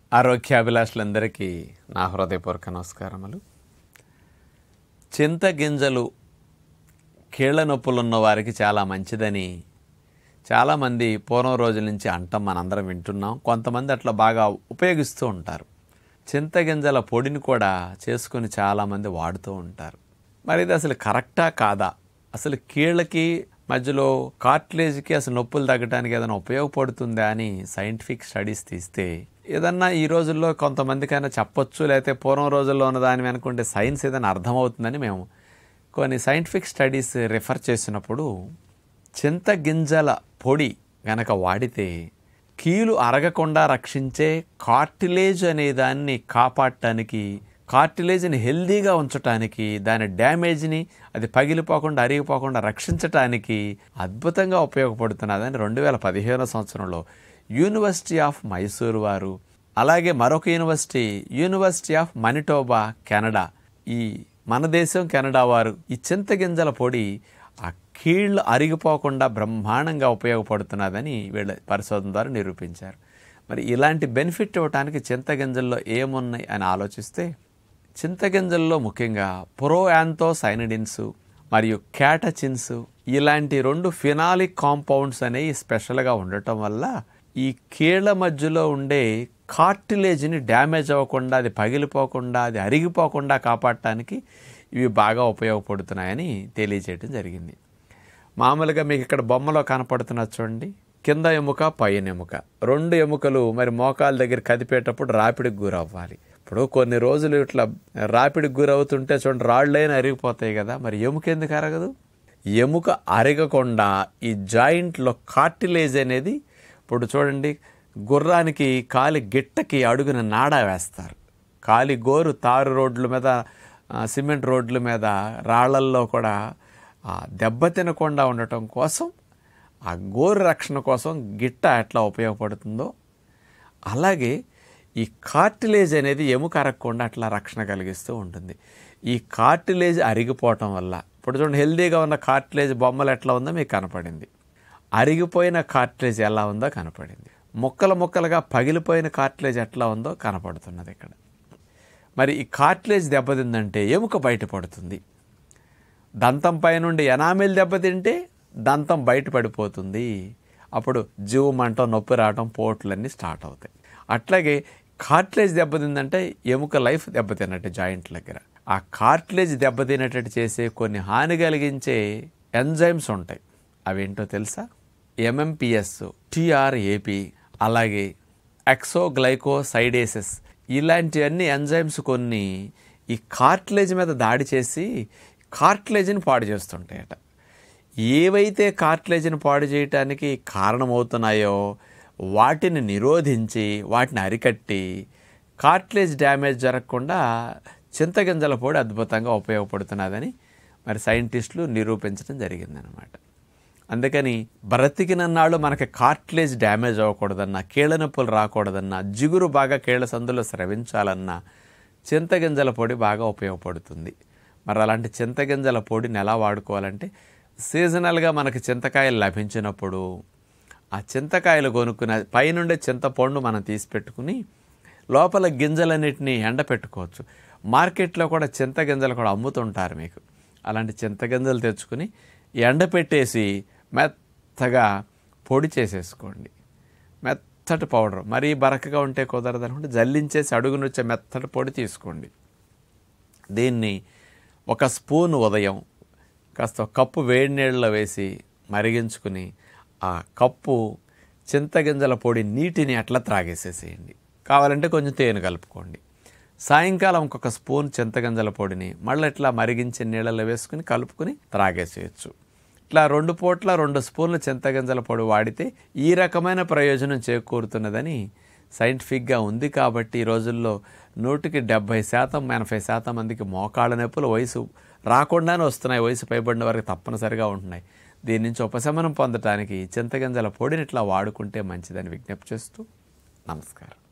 ఆరోగ్యాభిలాషులందరికీ నా హృదయపూర్వక నమస్కారములు చింతగింజలు కీళ్ళ నొప్పులు ఉన్న వారికి చాలా మంచిదని చాలామంది పూర్వం రోజుల నుంచి అంటాం మనందరం వింటున్నాం కొంతమంది అట్లా బాగా ఉపయోగిస్తూ ఉంటారు చింతగింజల పొడిని కూడా చేసుకొని చాలామంది వాడుతూ ఉంటారు మరి ఇది అసలు కరెక్టా కాదా అసలు కీళ్ళకి మధ్యలో కార్ట్లేజ్కి అసలు నొప్పులు తగ్గడానికి ఏదైనా ఉపయోగపడుతుందా అని సైంటిఫిక్ స్టడీస్ తీస్తే ఏదన్నా ఈ రోజుల్లో కొంతమందికైనా చెప్పొచ్చు లేకపోతే పూర్వం రోజుల్లో ఉన్న దాని వెనుకుంటే సైన్స్ ఏదైనా అర్థమవుతుందని మేము కొన్ని సైంటిఫిక్ స్టడీస్ రిఫర్ చేసినప్పుడు చింతగింజల పొడి గనక వాడితే కీలు అరగకుండా రక్షించే కార్టిలేజ్ అనే దాన్ని కాపాడటానికి కార్టిలేజ్ని హెల్దీగా ఉంచటానికి దాని డ్యామేజ్ని అది పగిలిపోకుండా అరిగిపోకుండా రక్షించటానికి అద్భుతంగా ఉపయోగపడుతున్నదని రెండు వేల పదిహేనో సంవత్సరంలో యూనివర్సిటీ ఆఫ్ మైసూర్ వారు అలాగే మరొక university university of Manitoba Canada ఈ మన దేశం కెనడా వారు ఈ చింతగింజల పొడి ఆ కీళ్ళు అరిగిపోకుండా బ్రహ్మాండంగా ఉపయోగపడుతున్నదని వీళ్ళ పరిశోధన ద్వారా నిరూపించారు మరి ఇలాంటి బెనిఫిట్ ఇవ్వడానికి చింతగింజల్లో ఏమున్నాయి అని ఆలోచిస్తే చింతగింజల్లో ముఖ్యంగా ప్రోయాంతోసైనిడిన్స్ మరియు క్యాటచిన్స్ ఇలాంటి రెండు ఫినాలిక్ కాంపౌండ్స్ అనేవి స్పెషల్గా ఉండటం వల్ల ఈ కీళ్ళ మధ్యలో ఉండే కార్టిలేజ్ని డ్యామేజ్ అవ్వకుండా అది పగిలిపోకుండా అది అరిగిపోకుండా కాపాడటానికి ఇవి బాగా ఉపయోగపడుతున్నాయని తెలియజేయడం జరిగింది మామూలుగా మీకు ఇక్కడ బొమ్మలో కనపడుతున్న చూడండి కింద ఎముక పైన ఎముక రెండు ఎముకలు మరి మోకాల దగ్గర కదిపేటప్పుడు రాపిడికి గురవ్వాలి ఇప్పుడు కొన్ని రోజులు ఇట్లా రాపిడికి గురవుతుంటే చూడండి రాళ్ళైనా అరిగిపోతాయి కదా మరి ఎముక ఎందుకు అరగదు ఎముక అరగకుండా ఈ జాయింట్లో కార్టిలేజ్ అనేది ఇప్పుడు చూడండి గుర్రానికి కాలి గిట్టకి అడుగున నాడా వేస్తారు కాలి గోరు తారు రోడ్ల మీద ఆ, సిమెంట్ రోడ్ల మీద రాళ్లల్లో కూడా ఆ, దెబ్బ తినకుండా ఉండటం కోసం ఆ గోరు రక్షణ కోసం గిట్ట ఎట్లా ఉపయోగపడుతుందో అలాగే ఈ కార్టిలేజ్ అనేది ఎముక అరగకుండా అట్లా రక్షణ కలిగిస్తూ ఉంటుంది ఈ కార్టిలేజ్ అరిగిపోవటం వల్ల ఇప్పుడు చూడండి హెల్దీగా ఉన్న కార్టిలేజ్ బొమ్మలు ఎట్లా ఉందో మీకు కనపడింది అరిగిపోయిన కార్టిలేజ్ ఎలా ఉందో కనపడింది ముక్కలు ముక్కలుగా పగిలిపోయిన కార్టిలేజ్ ఎట్లా ఉందో కనపడుతున్నది ఇక్కడ మరి ఈ కార్టిలేజ్ దెబ్బతిందంటే ఎముక బయటపడుతుంది దంతం పైనుండి ఎనామిల్ దెబ్బతింటే దంతం బయట పడిపోతుంది అప్పుడు జీవమంటం నొప్పి రావటం పోట్లన్నీ స్టార్ట్ అవుతాయి అట్లాగే కార్ట్లేజ్ దెబ్బతిందంటే ఎముక లైఫ్ దెబ్బతిన్నట్టు జాయింట్ దగ్గర ఆ కార్ట్లేజ్ దెబ్బతినేటట్టు చేసే కొన్ని హాని కలిగించే ఎంజైమ్స్ ఉంటాయి అవేంటో తెలుసా ఎంఎంపిఎస్ టిఆర్ఏపి అలాగే ఎక్సోగ్లైకోసైడేసెస్ ఇలాంటివన్నీ ఎంజైమ్స్ కొన్ని ఈ కార్ట్లేజ్ మీద దాడి చేసి కార్ట్లేజ్ని పాడు చేస్తుంటాయట ఏవైతే కార్ట్లేజ్ని పాడు చేయటానికి కారణమవుతున్నాయో వాటిని నిరోధించి వాటిని అరికట్టి కార్ట్లేజ్ డ్యామేజ్ జరగకుండా చింతగింజల పొడి అద్భుతంగా ఉపయోగపడుతున్నదని మరి సైంటిస్టులు నిరూపించడం జరిగిందనమాట అందుకని బ్రతికినన్నాళ్ళు మనకి కార్ట్లేజ్ డ్యామేజ్ అవ్వకూడదన్నా కీళ్ళ నొప్పులు రాకూడదన్నా జిగురు బాగా కీళ్ళ సందులో స్రవించాలన్నా చింతగింజల పొడి బాగా ఉపయోగపడుతుంది మరి అలాంటి చింతగింజల పొడిని ఎలా వాడుకోవాలంటే సీజనల్గా మనకి చింతకాయలు లభించినప్పుడు ఆ చింతకాయలు కొనుక్కుని పైనుండే చింతపండు మనం తీసి పెట్టుకుని లోపల గింజలన్నిటిని ఎండపెట్టుకోవచ్చు మార్కెట్లో కూడా చింతగింజలు కూడా అమ్ముతుంటారు మీకు అలాంటి చింతగింజలు తెచ్చుకుని ఎండపెట్టేసి మెత్తగా పొడి చేసేసుకోండి మెత్తటి పౌడర్ మరీ బరకగా ఉంటే కుదరదు అనుకుంటే జల్లించేసి అడుగునొచ్చే మెత్తటి పొడి తీసుకోండి దీన్ని ఒక స్పూన్ ఉదయం కాస్త ఒక కప్పు వేడి నీళ్ళలో వేసి మరిగించుకుని ఆ కప్పు చింతగింజల పొడి నీటిని అట్లా త్రాగేసేసేయండి కావాలంటే కొంచెం తేనె కలుపుకోండి సాయంకాలం ఇంకొక స్పూన్ చింతగింజల పొడిని మళ్ళీ ఇట్లా మరిగించిన నీళ్ళలో వేసుకుని కలుపుకుని త్రాగేసేయచ్చు ఇట్లా రెండు పూట్ల రెండు స్పూన్ల చింతగింజల పొడి వాడితే ఈ రకమైన ప్రయోజనం చేకూరుతున్నదని సైంటిఫిక్గా ఉంది కాబట్టి ఈ రోజుల్లో నూటికి డెబ్భై శాతం ఎనభై శాతం మందికి మోకాళ్ళ నొప్పులు వయసు రాకుండానే వస్తున్నాయి వయసు పైబడిన వారికి తప్పనిసరిగా ఉంటున్నాయి దీని నుంచి ఉపశమనం పొందటానికి చింతగింజల పొడిని ఇట్లా వాడుకుంటే మంచిదని విజ్ఞప్తి చేస్తూ నమస్కారం